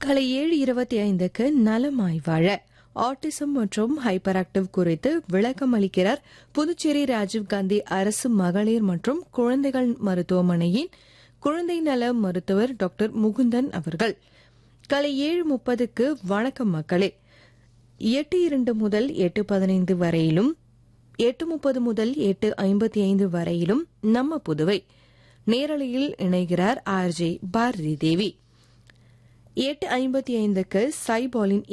காலை ஏழு இருபத்தி ஐந்துக்கு நலமாய் வாழ ஆட்டிசம் மற்றும் ஹைப்பர் ஆக்டிவ் குறித்து விளக்கம் அளிக்கிறார் புதுச்சேரி ராஜீவ்காந்தி அரசு மகளிர் மற்றும் குழந்தைகள் மருத்துவமனையின் குழந்தை நல மருத்துவர் டாக்டர் முகுந்தன் அவர்கள் காலை ஏழு முப்பதுக்கு வணக்கம் மக்களே எட்டு இரண்டு முதல் எட்டு பதினைந்து வரையிலும் எட்டு முப்பது முதல் எட்டு ஐம்பத்தி ஐந்து வரையிலும் நம்ம புதுவை நேரலையில் இணைகிறார் ஆர்ஜே பாரதி தேவி எட்டு ஐம்பத்தி ஐந்துக்கு சைபாலின்